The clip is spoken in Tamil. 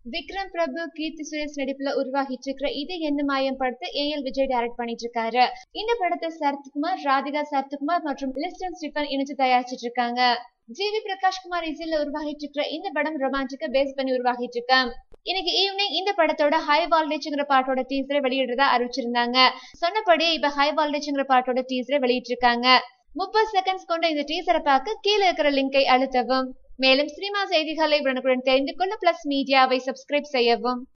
விக்ரம் பிரபு கீர்த்தி சுரேஷ் நடிப்புல உருவாகிட்டு இருக்கிற இது என்ன மாயம் படத்தை ஏ எல் விஜய் டைரக்ட் பண்ணிட்டு இருக்காரு இந்த படத்தை சரத்குமார் ராதிகா சரத்குமார் மற்றும் லிஸ்டன் ஸ்டீஃபன் இணைச்சு தயாரிச்சிட்டு இருக்காங்க ஜி வி பிரகாஷ் குமார் இசையில உருவாகிட்டு இருக்கிற இந்த படம் ரொமான்டிக்க பேஸ் பண்ணி உருவாகிட்டு இருக்கு இன்னைக்கு ஈவினிங் இந்த படத்தோட ஹை வால்டேஜ்ங்கிற பாட்டோட டீசரை வெளியிடுறதா அறிவிச்சிருந்தாங்க சொன்னபடி இப்ப ஹை வால்டேஜ்ங்கிற பாட்டோட டீசரை வெளியிட்டிருக்காங்க முப்பது செகண்ட்ஸ் கொண்ட இந்த டீசரை பார்க்க கீழே இருக்கிற லிங்கை அழுத்தவும் மேலும் சினிமா செய்திகளை உடனுக்குடன் தெரிந்து கொள்ள பிளஸ் மீடியாவை சப்ஸ்கிரைப் செய்யவும்